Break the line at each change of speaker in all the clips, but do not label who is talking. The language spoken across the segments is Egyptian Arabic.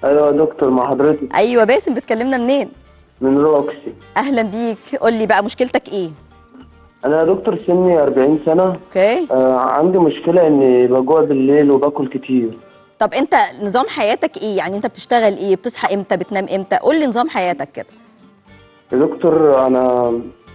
ايوه يا دكتور مع حضرتك
ايوه باسم بتكلمنا منين
من روكسي
اهلا بيك قول لي بقى مشكلتك ايه
انا يا دكتور سني 40 سنه
اوكي
آه عندي مشكله اني بجوع بالليل وباكل كتير
طب انت نظام حياتك ايه يعني انت بتشتغل ايه بتصحى امتى بتنام امتى قول لي نظام حياتك كده
يا دكتور انا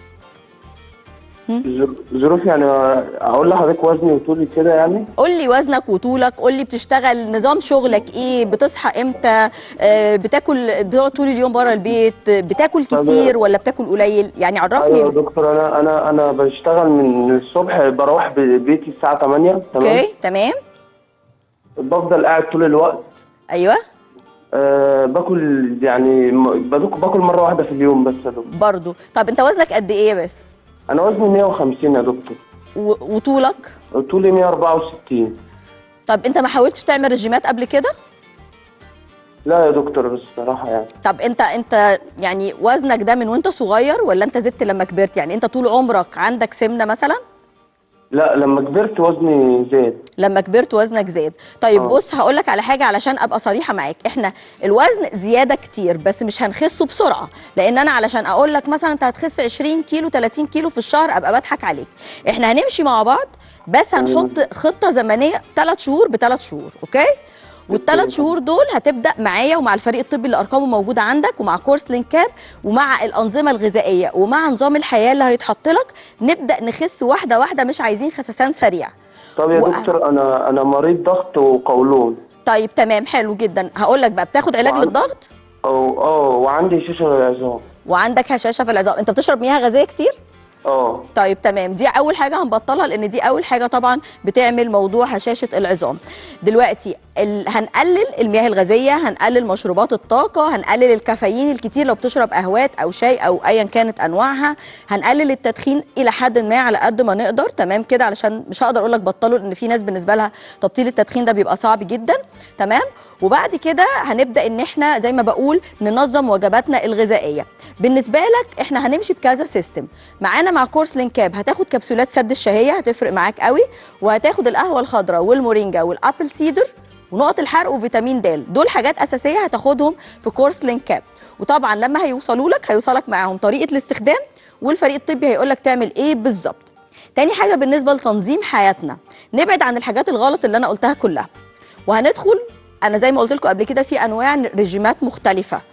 هم؟
ظر- ظروف يعني اقول لحضرتك وزني وطولي كده يعني
قول لي وزنك وطولك قول لي بتشتغل نظام شغلك ايه بتصحى امتى آه، بتاكل بتقعد طول اليوم بره البيت بتاكل
طب-
كتير ولا بتاكل قليل يعني
ايوه يا
عرفني
دكتور انا انا انا بشتغل من الصبح بروح بيتي الساعه 8 تمام
اوكي تمام
بفضل قاعد طول الوقت
ايوه
أه باكل يعني م- باكل باكل مره واحده في اليوم بس يا دكتور
برضو طب انت وزنك قد ايه بس
انا وزني 150 يا دكتور
و- وطولك
طولي 164
طب انت ما حاولتش تعمل رجيمات قبل كده
لا يا دكتور بصراحه يعني
طب انت انت يعني وزنك ده من وانت صغير ولا انت زدت لما كبرت يعني انت طول عمرك عندك سمنه مثلا
لا لما كبرت وزني زاد
لما كبرت وزنك زاد طيب
آه.
بص هقول لك على حاجه علشان ابقى صريحه معاك احنا الوزن زياده كتير بس مش هنخسه بسرعه لان انا علشان اقول لك مثلا انت هتخس 20 كيلو 30 كيلو في الشهر ابقى بضحك عليك احنا هنمشي مع بعض بس هنحط خطه زمنيه 3 شهور بثلاث شهور اوكي والثلاث شهور دول هتبدا معايا ومع الفريق الطبي اللي ارقامه موجوده عندك ومع كورس لينكاب ومع الانظمه الغذائيه ومع نظام الحياه اللي هيتحط لك نبدا نخس واحده واحده مش عايزين خسسان سريع
طب يا
و-
دكتور انا انا مريض ضغط وقولون
طيب تمام حلو جدا هقول لك بقى بتاخد علاج
وعن-
للضغط
او اه وعندي شاشه العظام
وعندك هشاشه في العظام انت بتشرب مياه غازيه كتير
اه
طيب تمام دي اول حاجه هنبطلها لان دي اول حاجه طبعا بتعمل موضوع هشاشه العظام دلوقتي ال... هنقلل المياه الغازيه هنقلل مشروبات الطاقه هنقلل الكافيين الكتير لو بتشرب قهوات او شاي او ايا كانت انواعها هنقلل التدخين الى حد ما على قد ما نقدر تمام كده علشان مش هقدر اقول لك بطلوا لان في ناس بالنسبه لها تبطيل التدخين ده بيبقى صعب جدا تمام وبعد كده هنبدا ان احنا زي ما بقول ننظم وجباتنا الغذائيه بالنسبه لك احنا هنمشي بكذا سيستم معانا مع كورس لينكاب هتاخد كبسولات سد الشهيه هتفرق معاك قوي وهتاخد القهوه الخضراء والمورينجا والابل سيدر ونقط الحرق وفيتامين د دول حاجات اساسيه هتاخدهم في كورس لينكاب وطبعا لما هيوصلوا لك هيوصلك معاهم طريقه الاستخدام والفريق الطبي هيقول لك تعمل ايه بالظبط تاني حاجه بالنسبه لتنظيم حياتنا نبعد عن الحاجات الغلط اللي انا قلتها كلها وهندخل انا زي ما قلت لكم قبل كده في انواع رجيمات مختلفه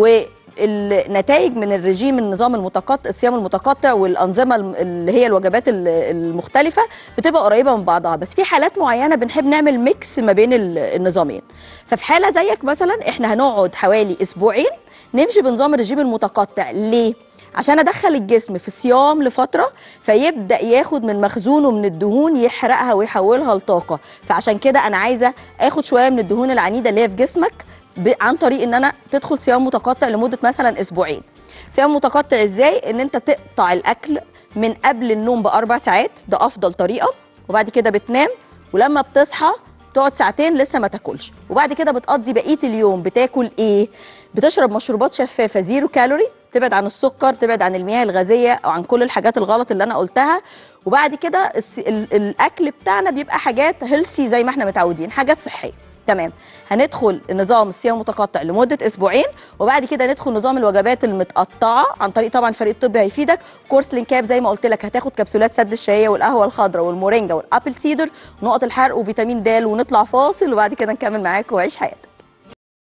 والنتائج من الرجيم النظام المتقطع الصيام المتقطع والانظمه الم- اللي هي الوجبات ال- المختلفه بتبقى قريبه من بعضها بس في حالات معينه بنحب نعمل ميكس ما بين ال- النظامين ففي حاله زيك مثلا احنا هنقعد حوالي اسبوعين نمشي بنظام الرجيم المتقطع ليه عشان ادخل الجسم في صيام لفتره فيبدا ياخد من مخزونه من الدهون يحرقها ويحولها لطاقه فعشان كده انا عايزه اخد شويه من الدهون العنيده اللي هي في جسمك ب- عن طريق ان انا تدخل صيام متقطع لمده مثلا اسبوعين صيام متقطع ازاي ان انت تقطع الاكل من قبل النوم باربع ساعات ده افضل طريقه وبعد كده بتنام ولما بتصحى تقعد ساعتين لسه ما تاكلش وبعد كده بتقضي بقيه اليوم بتاكل ايه بتشرب مشروبات شفافه زيرو كالوري تبعد عن السكر تبعد عن المياه الغازيه او عن كل الحاجات الغلط اللي انا قلتها وبعد كده الس- ال- الاكل بتاعنا بيبقى حاجات هيلثي زي ما احنا متعودين حاجات صحيه تمام هندخل نظام الصيام المتقطع لمده اسبوعين وبعد كده ندخل نظام الوجبات المتقطعه عن طريق طبعا الفريق الطبي هيفيدك كورس لينكاب زي ما قلت لك هتاخد كبسولات سد الشهيه والقهوه الخضراء والمورينجا والابل سيدر نقط الحرق وفيتامين د ونطلع فاصل وبعد كده نكمل معاك وعيش حياتك